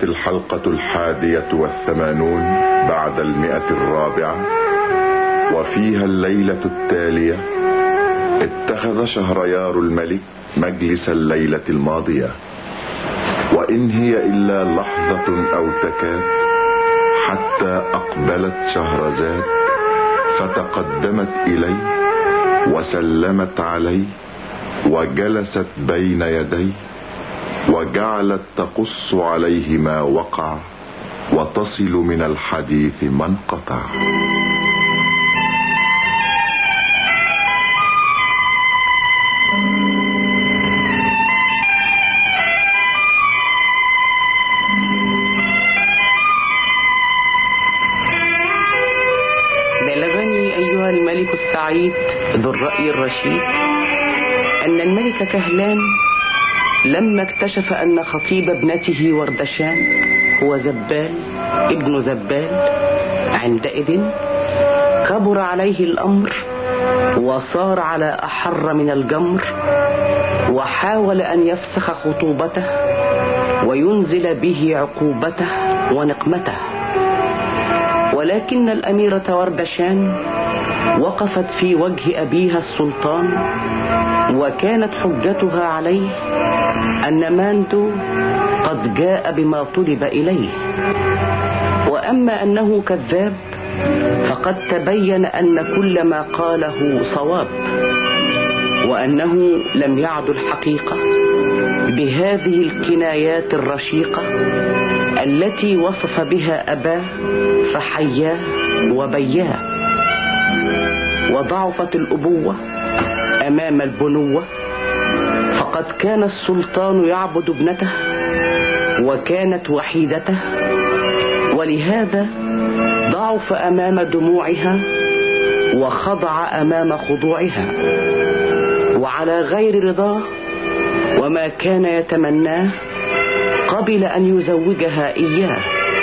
كانت الحلقة الحادية والثمانون بعد المئة الرابعة وفيها الليلة التالية اتخذ شهريار الملك مجلس الليلة الماضية وإن هي إلا لحظة أو تكاد حتى أقبلت شهرزاد فتقدمت إليه وسلمت عليه وجلست بين يديه وجعلت تقص عليه ما وقع وتصل من الحديث ما انقطع بلغني أيها الملك السعيد ذو الرأي الرشيد أن الملك كهلان لما اكتشف أن خطيب ابنته وردشان هو زبال ابن زبال عندئذ كبر عليه الأمر وصار على أحر من الجمر وحاول أن يفسخ خطوبته وينزل به عقوبته ونقمته ولكن الأميرة وردشان وقفت في وجه أبيها السلطان وكانت حجتها عليه أن ماندو قد جاء بما طلب إليه وأما أنه كذاب فقد تبين أن كل ما قاله صواب وأنه لم يعد الحقيقة بهذه الكنايات الرشيقة التي وصف بها أباه فحياه وبياه وضعفت الأبوة أمام البنوة فقد كان السلطان يعبد ابنته وكانت وحيدته ولهذا ضعف أمام دموعها وخضع أمام خضوعها وعلى غير رضاه وما كان يتمناه قبل أن يزوجها إياه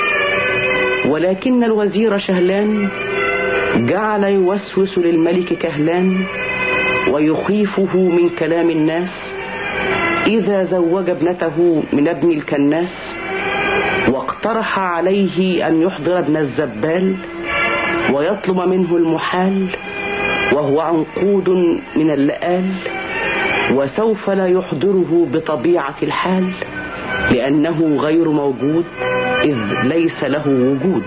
ولكن الوزير شهلان جعل يوسوس للملك كهلان ويخيفه من كلام الناس إذا زوج ابنته من ابن الكناس واقترح عليه أن يحضر ابن الزبال ويطلب منه المحال وهو عنقود من اللآل وسوف لا يحضره بطبيعة الحال لأنه غير موجود إذ ليس له وجود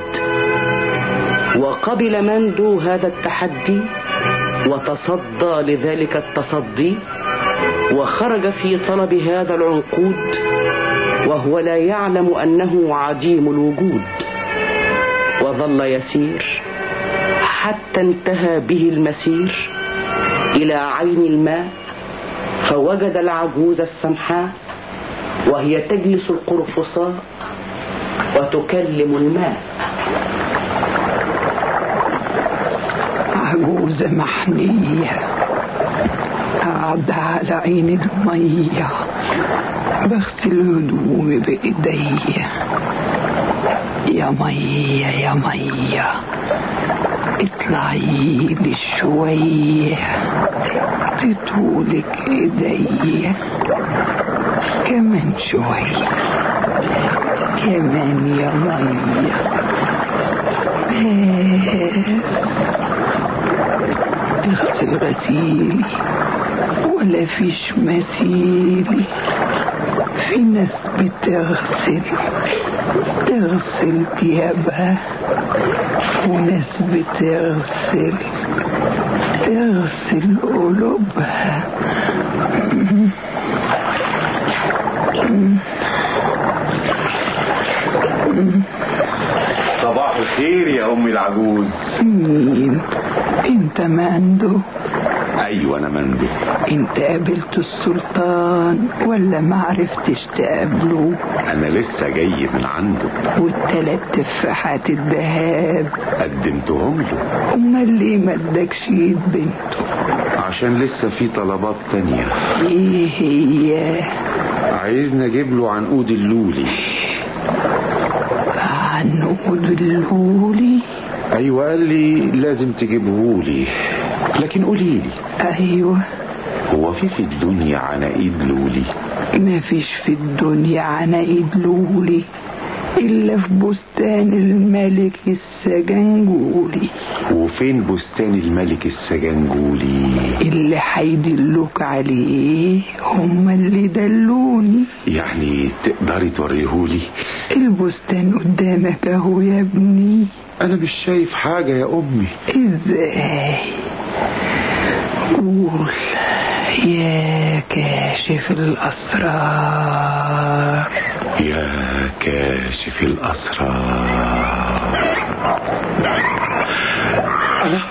وقبل ماندو هذا التحدي وتصدى لذلك التصدي وخرج في طلب هذا العنقود وهو لا يعلم أنه عديم الوجود وظل يسير حتى انتهى به المسير إلى عين الماء فوجد العجوز السمحاء وهي تجلس القرفصاء وتكلم الماء عجوزة محنية قاعدة على عين المية بغسل هدومي بإيديا يا مية يا مية اطلعي لي شوية تطولك ايديا كمان شوية كمان يا مية بس اغسل غسيلي ولا فيش مثيلي في ناس بتغسل تغسل ثيابها وناس بتغسل تغسل قلوبها صباح الخير يا أم العجوز مين انت ماندو أيوة أنا مندو انت قابلت السلطان ولا ما عرفتش تقابله أنا لسه جاي من عنده والتلات تفاحات الذهب قدمتهم له امال ليه ما ادكش ايد بنته عشان لسه في طلبات تانية ايه هي عايزني أجيب له عنقود اللولي عنقود اللولي أيوة قال لي لازم تجيبهولي لكن قولي لي ايوه هو في في الدنيا عناقيد لولي ما فيش في الدنيا عناقيد لولي إلا في بستان الملك السجنجولي وفين بستان الملك السجنجولي اللي هيدلوك عليه هم اللي دلوني يعني تقدري توريهولي البستان قدامك اهو يا ابني انا مش شايف حاجة يا امي ازاي قول يا كاشف الاسرار يا كاشف الاسرار انا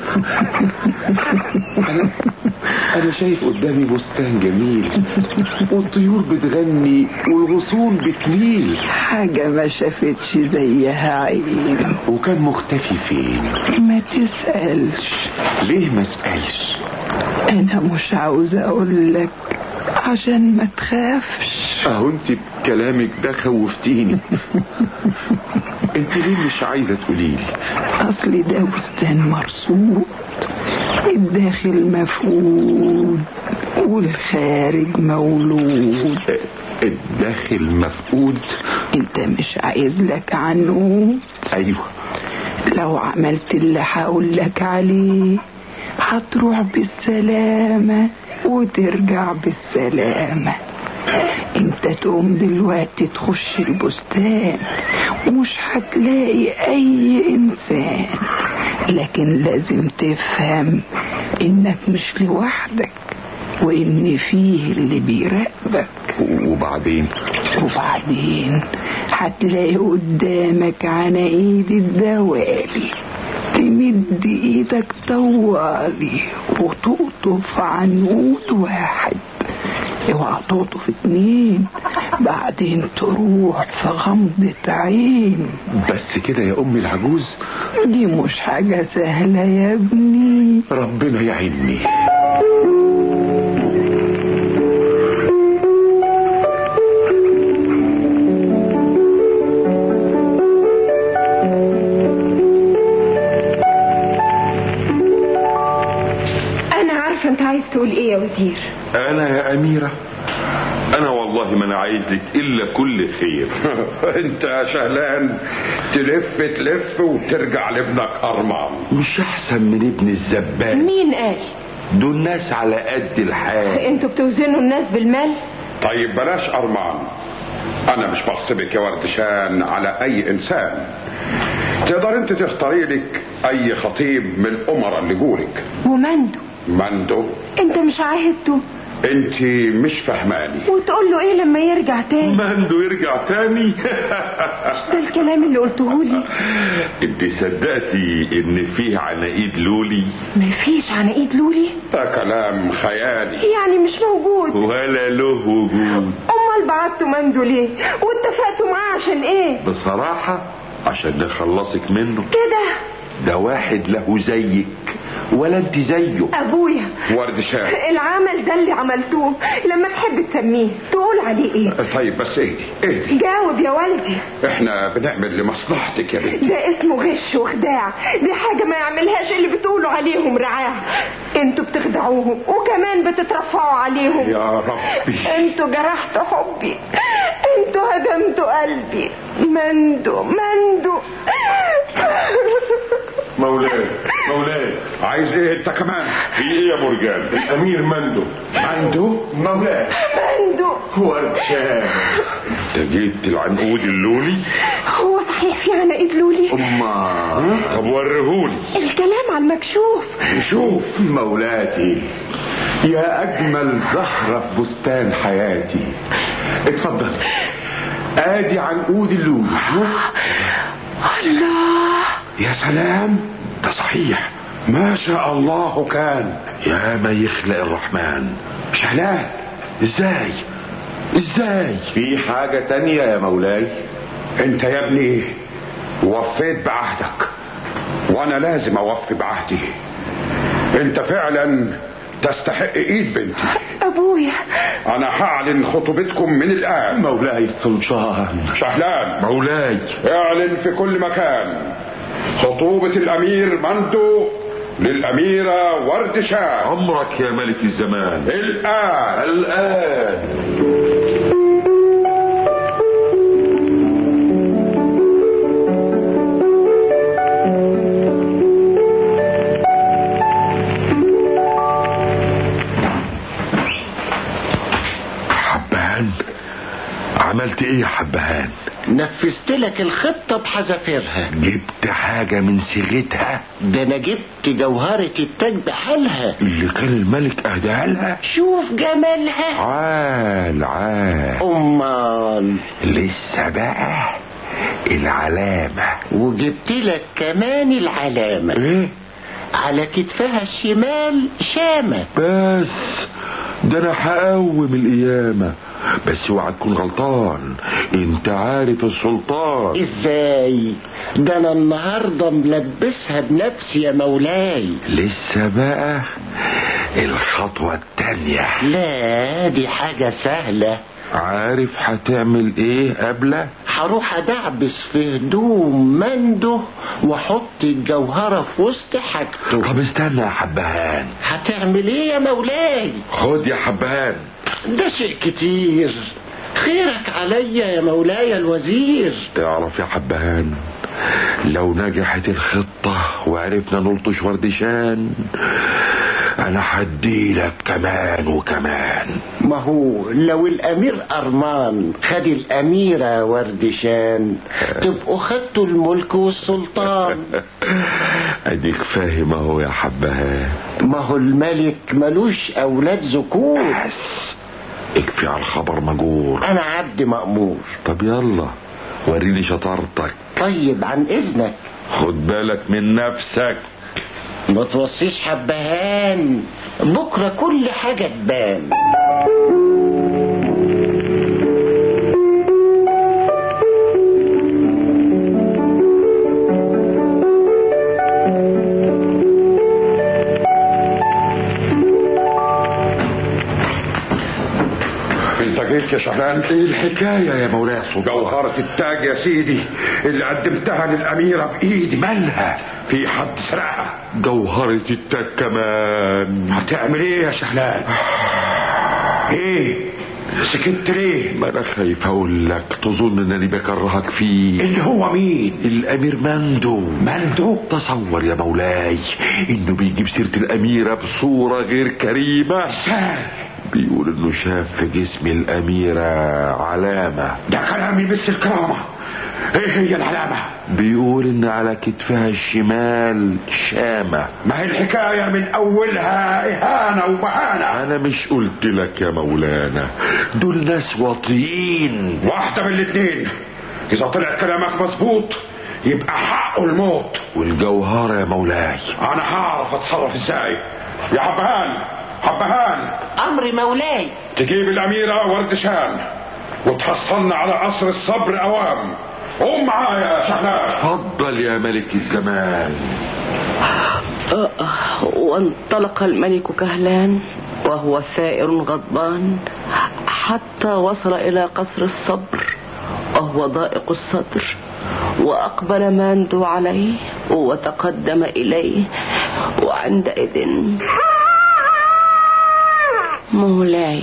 انا انا شايف قدامي بستان جميل والطيور بتغني والغصون بتميل حاجة ما شافتش زيها عين وكان مختفي فين ما تسألش ليه ما اسالش انا مش عاوزة اقول لك عشان ما تخافش اهو انت بكلامك ده خوفتيني انت ليه مش عايزه تقوليلي اصل ده بستان مرصود الداخل مفقود والخارج مولود الداخل مفقود انت مش عايز لك عنه ايوه لو عملت اللي هقول لك عليه هتروح بالسلامة وترجع بالسلامة انت تقوم دلوقتي تخش البستان ومش هتلاقي اي انسان لكن لازم تفهم انك مش لوحدك وان فيه اللي بيراقبك وبعدين وبعدين هتلاقي قدامك عناقيد الدوالي تمد ايدك طوالي وتقطف عنقود واحد اوعى تقطف اتنين بعدين تروح في غمضة عين بس كده يا امي العجوز دي مش حاجة سهلة يا ابني ربنا يعيني انا عارفه انت عايز تقول ايه يا وزير انا يا اميرة انا والله ما انا عايز لك الا كل خير انت يا شهلان تلف تلف وترجع لابنك ارمان مش احسن من ابن الزبان مين قال دول ناس على قد الحال انتوا بتوزنوا الناس بالمال طيب بلاش ارمان انا مش بحسبك يا وردشان على اي انسان تقدر انت تختاري لك اي خطيب من الامراء اللي جولك ومندو مندو انت مش عاهدته انت مش فهماني وتقول له ايه لما يرجع تاني مندو يرجع تاني ده الكلام اللي قلته لي انت صدقتي ان فيه عناقيد لولي مفيش عناقيد لولي ده كلام خيالي يعني مش موجود ولا له وجود امال بعتوا مندو ليه واتفقتوا معاه عشان ايه بصراحة عشان نخلصك منه كده ده واحد له زيك ولا انت زيه ابويا وردشان العمل ده اللي عملتوه لما تحب تسميه تقول عليه ايه طيب بس ايه ايه جاوب يا والدي احنا بنعمل لمصلحتك يا بنتي ده اسمه غش وخداع دي حاجة ما يعملهاش اللي بتقولوا عليهم رعاة انتوا بتخدعوهم وكمان بتترفعوا عليهم يا ربي انتوا جرحتوا حبي انتوا هدمتوا قلبي مندو مندو مولاي مولاي عايز ايه انت كمان في ايه يا مرجان الامير مندو مندو مولاي مندو ورشان انت جيت العنقود اللولي هو صحيح في عناقيد لولي اما طب وريهولي الكلام على المكشوف شوف مولاتي يا اجمل زهرة في بستان حياتي اتفضل ادي عنقود اللولي الله يا سلام ده صحيح ما شاء الله كان يا ما يخلق الرحمن شهلان ازاي ازاي في حاجة تانية يا مولاي انت يا ابني وفيت بعهدك وانا لازم اوفي بعهدي انت فعلا تستحق ايد بنتي ابويا انا هعلن خطوبتكم من الان مولاي السلطان شهلان مولاي اعلن في كل مكان خطوبة الامير مندو للاميرة ورد شاه عمرك يا ملك الزمان الان الان عملت ايه يا حبهان نفذت لك الخطة بحذافيرها جبت حاجة من صيغتها ده انا جبت جوهرة التاج بحالها اللي كان الملك اهداها لها شوف جمالها عال عال امال لسه بقى العلامة وجبت لك كمان العلامة ايه على كتفها الشمال شامة بس ده انا هقوم القيامة بس اوعى تكون غلطان انت عارف السلطان ازاي ده انا النهاردة ملبسها بنفسي يا مولاي لسه بقى الخطوة التانية لا دي حاجة سهلة عارف هتعمل ايه قبله هروح ادعبس في هدوم منده واحط الجوهرة في وسط حاجته طب استنى يا حبهان هتعمل ايه يا مولاي خد يا حبهان ده شيء كتير خيرك عليا يا مولاي الوزير تعرف يا حبهان لو نجحت الخطة وعرفنا نلطش وردشان انا هديلك كمان وكمان ما هو لو الامير ارمان خد الاميرة وردشان تبقوا خدتوا الملك والسلطان اديك فاهم اهو يا حبهان ما هو الملك ملوش اولاد ذكور بس اكفي على الخبر مجور انا عبد مأمور طب يلا وريني شطارتك طيب عن اذنك خد بالك من نفسك ما توصيش حبهان بكرة كل حاجة تبان انت جيت يا شهلان ايه الحكاية يا مولاي السلطان جوهرة التاج يا سيدي اللي قدمتها للأميرة بإيدي مالها في حد سرقها جوهرة التاج كمان هتعمل ايه يا شهلان ايه سكت ليه ما انا خايف اقول لك تظن انني بكرهك فيه اللي هو مين الامير مندو مندو تصور يا مولاي انه بيجيب سيرة الاميرة بصورة غير كريمة ازاي بيقول انه شاف في جسم الاميرة علامة ده كلام يمس الكرامة ايه هي العلامة بيقول ان على كتفها الشمال شامة ما هي الحكاية من أولها إهانة ومهانة انا مش قلت لك يا مولانا دول ناس واطيين واحدة من الاتنين إذا طلع كلامك مظبوط يبقى حقه الموت والجوهرة يا مولاي أنا هعرف أتصرف إزاي يا حبهان حبهان امر مولاي تجيب الأميرة وردشان وتحصلنا على قصر الصبر أوام قوم معايا يا شهناز اتفضل يا ملك الزمان آه، وانطلق الملك كهلان وهو ثائر غضبان حتى وصل إلى قصر الصبر وهو ضائق الصدر وأقبل ماندو عليه وتقدم إليه وعندئذ مولاي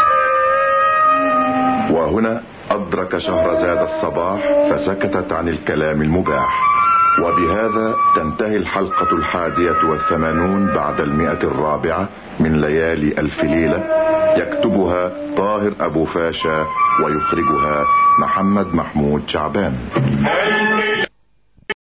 وهنا أدرك شهرزاد الصباح فسكتت عن الكلام المباح وبهذا تنتهي الحلقة الحادية والثمانون بعد المئة الرابعة من ليالي ألف ليلة يكتبها طاهر أبو فاشا ويخرجها محمد محمود شعبان